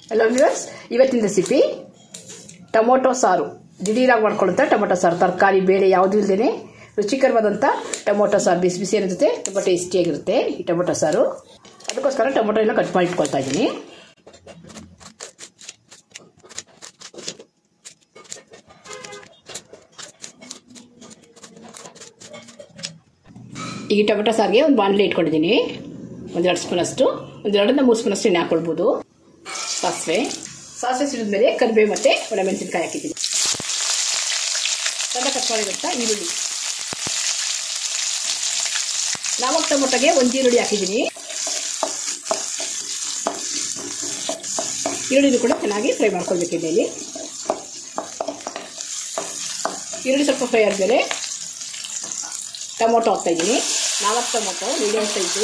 hello viewers ಇವತ್ತಿನ recipe tomato ಸಾರು ದಿಢೀರಾಗಿ ಮಾಡ್ಕೊಳ್ಳುತ್ತಾ ಟೊಮೊಟೊ ಸಾರು ತರಕಾರಿ ಬೇಳೆ ಯಾವುದೂ ಇಲ್ಲದೇ ರುಚಿಕರವಾದಂಥ ಟೊಮೊಟೊ ಸಾರು ಬಿಸಿ ಬಿಸಿ ಜೊತೆ ತುಂಬ ಟೇಸ್ಟಿಯಾಗಿರುತ್ತೆ ಈ ಟೊಮೊಟೊ ಸಾರು ಅದಕ್ಕೋಸ್ಕರ ಟೊಮೊಟೊ ಎಲ್ಲ ಕಟ್ ಮಾಡಿ ಇಟ್ಕೊಳ್ತಾ ಇದ್ದೀನಿ ಈ ಟೊಮೆಟೊ ಸಾರಿಗೆ ಒಂದು ಬಾಣಲೆ ಇಟ್ಕೊಂಡಿದ್ದೀನಿ ಒಂದೆರಡು ಸ್ಪೂನ್ ಅಷ್ಟು ಒಂದೆರಡರಿಂದ ಮೂರು ಸ್ಪೂನ್ ಅಷ್ಟು ಎಣ್ಣೆ ಹಾಕೊಳ್ಬೋದು ಸಾಸಿವೆ ಸಾಸಿವೆ ಸಿಡಿದ ಮೇಲೆ ಕರಿಬೇವು ಮತ್ತು ಒಣಮೆಣಸಿನ್ಕಾಯಿ ಹಾಕಿದ್ದೀನಿ ಸಣ್ಣ ಕಟ್ ಮಾಡಿರುತ್ತಾ ಈರುಳ್ಳಿ ನಾಲ್ಕು ಟೊಮೊಟೊಗೆ ಒಂದು ಈರುಳ್ಳಿ ಹಾಕಿದ್ದೀನಿ ಈರುಳ್ಳಿ ಕೂಡ ಚೆನ್ನಾಗಿ ಫ್ರೈ ಮಾಡ್ಕೊಳ್ಬೇಕು ಇಲ್ಲಿ ಈರುಳ್ಳಿ ಸ್ವಲ್ಪ ಫ್ರೈ ಆದಮೇಲೆ ಟೊಮೊಟೊ ಹಾಕ್ತಾ ಇದ್ದೀನಿ ನಾಲ್ಕು ಟೊಮೊಟೊ ಮೀಡಿಯಮ್ ಸೈಜು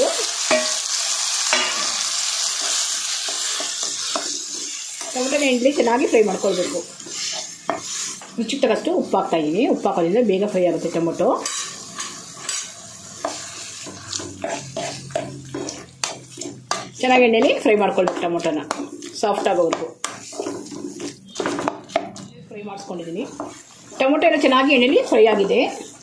ಟೊಮೊಟೊನ ಎಣ್ಣೆ ಚೆನ್ನಾಗಿ ಫ್ರೈ ಮಾಡ್ಕೊಳ್ಬೇಕು ರುಚಿಗೆ ತಕ್ಕಷ್ಟು ಉಪ್ಪು ಹಾಕ್ತಾ ಇದ್ದೀನಿ ಉಪ್ಪು ಹಾಕೋದ್ರಿಂದ ಬೇಗ ಫ್ರೈ ಆಗುತ್ತೆ ಟೊಮೊಟೊ ಚೆನ್ನಾಗಿ ಎಣ್ಣೆಲಿ ಫ್ರೈ ಮಾಡ್ಕೊಳ್ಬೇಕು ಟೊಮೊಟೊನ ಸಾಫ್ಟ್ ಆಗೋವರೆಗೂ ಫ್ರೈ ಮಾಡಿಸ್ಕೊಂಡಿದ್ದೀನಿ ಟೊಮೊಟೊ ಎಲ್ಲ ಚೆನ್ನಾಗಿ ಎಣ್ಣೆಲಿ ಫ್ರೈ ಆಗಿದೆ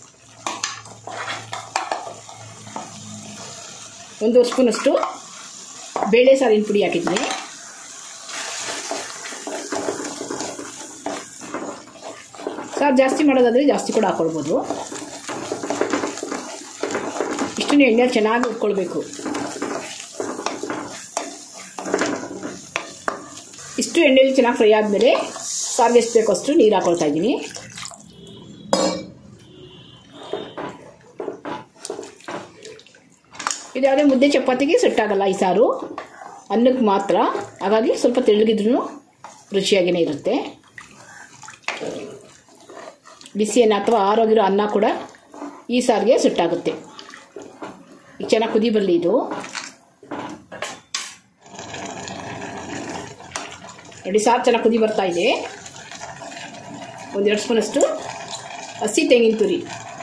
ಒಂದು ಸ್ಪೂನಷ್ಟು ಬೇಳೆ ಸಾರಿನ ಪುಡಿ ಹಾಕಿದ್ದೀನಿ ಸಾರು ಜಾಸ್ತಿ ಮಾಡೋದಾದರೆ ಜಾಸ್ತಿ ಕೂಡ ಹಾಕ್ಕೊಳ್ಬೋದು ಇಷ್ಟನ್ನು ಎಣ್ಣೆ ಚೆನ್ನಾಗಿ ಉಟ್ಕೊಳ್ಬೇಕು ಇಷ್ಟು ಎಣ್ಣೆಲಿ ಚೆನ್ನಾಗಿ ಫ್ರೈ ಆದಮೇಲೆ ಸಾರಿಗೆ ಎಷ್ಟು ಬೇಕೋ ಅಷ್ಟು ನೀರು ಹಾಕೊಳ್ತಾ ಇದ್ದೀನಿ ಇದು ಯಾವುದೇ ಮುದ್ದೆ ಚಪಾತಿಗೆ ಸೆಟ್ ಆಗಲ್ಲ ಈ ಸಾರು ಅನ್ನಕ್ಕೆ ಮಾತ್ರ ಹಾಗಾಗಿ ಸ್ವಲ್ಪ ತೆಳ್ಳಗಿದ್ರೂ ರುಚಿಯಾಗಿಯೇ ಇರುತ್ತೆ ಬಿಸಿ ಅನ್ನ ಅಥವಾ ಆರೋಗಿರೋ ಅನ್ನ ಕೂಡ ಈ ಸಾರಿಗೆ ಸೆಟ್ಟಾಗುತ್ತೆ ಈಗ ಚೆನ್ನಾಗಿ ಕುದಿ ಬರಲಿ ಇದು ನೋಡಿ ಸಾರು ಚೆನ್ನಾಗಿ ಕುದಿ ಬರ್ತಾ ಇದೆ ಒಂದೆರಡು ಸ್ಪೂನಷ್ಟು ಹಸಿ ತೆಂಗಿನ ತುರಿ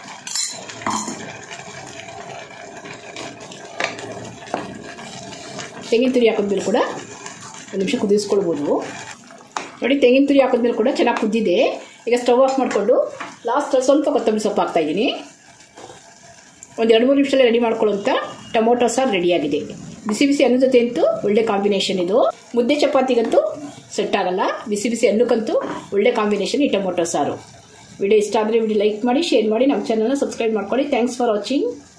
ತೆಂಗಿನ ತುರಿ ಹಾಕಿದ್ಮೇಲೆ ಕೂಡ ಒಂದು ನಿಮಿಷ ಕುದಿಸ್ಕೊಳ್ಬೋದು ನೋಡಿ ತೆಂಗಿನ ತುರಿ ಹಾಕಿದ್ಮೇಲೆ ಕೂಡ ಚೆನ್ನಾಗಿ ಕುದ್ದಿದೆ ಈಗ ಸ್ಟವ್ ಆಫ್ ಮಾಡಿಕೊಂಡು ಲಾಸ್ಟ್ ಸ್ವಲ್ಪ ಕೊತ್ತಂಬರಿ ಸೊಪ್ಪು ಹಾಕ್ತಾಯಿದ್ದೀನಿ ಒಂದು ಎರಡು ಮೂರು ನಿಮಿಷದಲ್ಲಿ ರೆಡಿ ಮಾಡ್ಕೊಳ್ಳೋಂಥ ಟೊಮೊಟೊ ಸಾರು ರೆಡಿಯಾಗಿದೆ ಬಿಸಿ ಬಿಸಿ ಅನ್ನ ಜೊತೆ ಅಂತೂ ಒಳ್ಳೆ ಕಾಂಬಿನೇಷನ್ ಇದು ಮುದ್ದೆ ಚಪಾತಿಗಂತೂ ಸೆಟ್ ಆಗಲ್ಲ ಬಿಸಿ ಬಿಸಿ ಅನ್ನಕ್ಕಂತೂ ಒಳ್ಳೆ ಕಾಂಬಿನೇಷನ್ ಈ ಟೊಮೊಟೊ ಸಾರು ವಿಡಿಯೋ ಇಷ್ಟ ಆದರೆ ವಿಡಿಯೋ ಲೈಕ್ ಮಾಡಿ ಶೇರ್ ಮಾಡಿ ನಮ್ಮ ಚಾನಲ್ನ ಸಬ್ಸ್ಕ್ರೈಬ್ ಮಾಡ್ಕೊಳ್ಳಿ ಥ್ಯಾಂಕ್ಸ್ ಫಾರ್ ವಾಚಿಂಗ್